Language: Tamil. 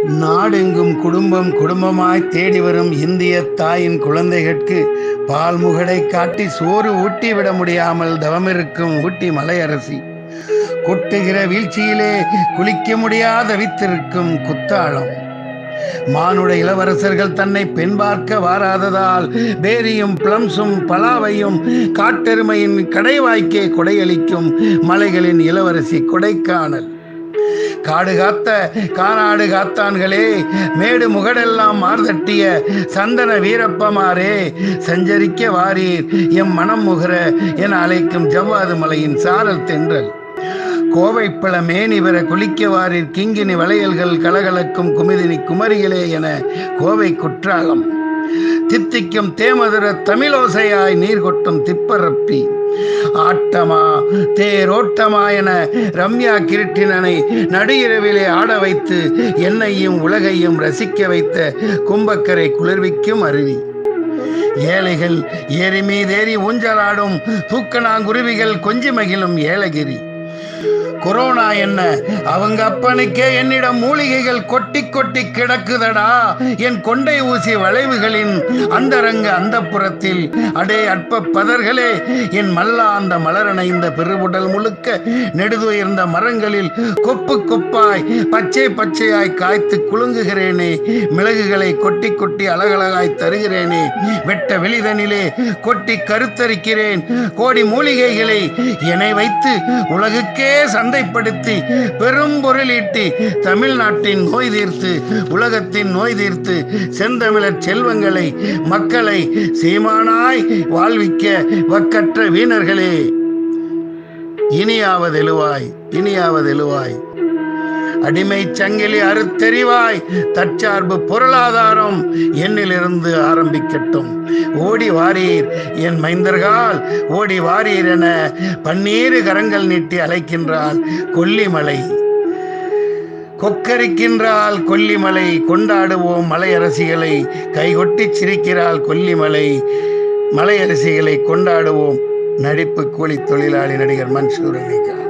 நாடெங்கும் குடும்பம் குடும்பமாய் தேடி வரும் இந்திய தாயின் குழந்தைகளுக்கு பால் முகடை காட்டி சோறு ஊட்டி விட முடியாமல் தவமிருக்கும் ஊட்டி மலையரசி கொட்டுகிற வீழ்ச்சியிலே குளிக்க முடியாத வித்திருக்கும் குத்தாளம் மானுட இளவரசர்கள் தன்னை பெண் பார்க்க வாராததால் பேரியும் பிளம்ஸும் பலாவையும் காட்டெருமையின் கடைவாய்க்கே கொடையளிக்கும் மலைகளின் இளவரசி கொடைக்கானல் காடு காத்த காநாடு காத்தான்களே மேடு முகடெல்லாம் மார்தட்டிய சந்தன வீரப்பமாரே சஞ்சரிக்க வாரீர் எம் மனம் முகர என அழைக்கும் ஜவ்வாது மலையின் சாரல் தென்றல் கோவை பழ மேனி பெற குளிக்க வாரீர் கிங்கினி வளையல்கள் கலகலக்கும் குமிதினி குமரிகளே என கோவை குற்றாலம் தித்திக்கும் தேமதுர தமிழோசையாய் நீர் கொட்டும் திப்பரப்பி ஆட்டமா தேரோட்டமா என ரம்யா கிருட்டினனை நடுஇரவிலே ஆட வைத்து என்னையும் உலகையும் ரசிக்க வைத்த கும்பக்கரை குளிர்விக்கும் அருவி ஏழைகள் ஏரி மீதேறி ஊஞ்சலாடும் தூக்கணாங்குருவிகள் கொஞ்சி மகிழும் ஏலகிரி கொரோனா என்ன அவங்க அப்பனுக்கே என்னிடம் மூலிகைகள் கொட்டி கொட்டி கிடக்குதடா என் கொண்டை ஊசி வளைவுகளின் அந்தரங்க அந்த புறத்தில் அடே அற்ப பதர்களே என் மல்லா அந்த மலரணைந்த பெருவுடல் முழுக்க நெடுதுயர்ந்த மரங்களில் கொப்பு கொப்பாய் பச்சை பச்சையாய் காய்த்து குலுங்குகிறேனே மிளகுகளை கொட்டி கொட்டி அழகழகாய் தருகிறேனே வெட்ட வெளிதனிலே கொட்டி கருத்தரிக்கிறேன் கோடி மூலிகைகளை என்னை வைத்து உலகுக்கே சந்தைப்படுத்தி பெரும் பொருளீட்டி தமிழ்நாட்டின் நோய் தீர்த்து உலகத்தின் நோய் தீர்த்து செந்தமிழர் செல்வங்களை மக்களை சீமானாய் வாழ்விக்க வக்கற்ற வீணர்களே இனியாவதெழுவாய் இனியாவதெழுவாய் அடிமை சங்கிலி அறுத்தெறிவாய் தற்சார்பு பொருளாதாரம் என்னிலிருந்து ஆரம்பிக்கட்டும் ஓடி வாரீர் என் மைந்தர்கள் ஓடி வாரீர் என பன்னீரு கரங்கள் நீட்டி அழைக்கின்றாள் கொல்லிமலை கொக்கரிக்கின்றாள் கொல்லிமலை கொண்டாடுவோம் மலையரசிகளை கைகொட்டி சிரிக்கிறாள் கொல்லிமலை மலையரசிகளை கொண்டாடுவோம் நடிப்பு கூலி தொழிலாளி நடிகர் மன்சூர் அலிகான்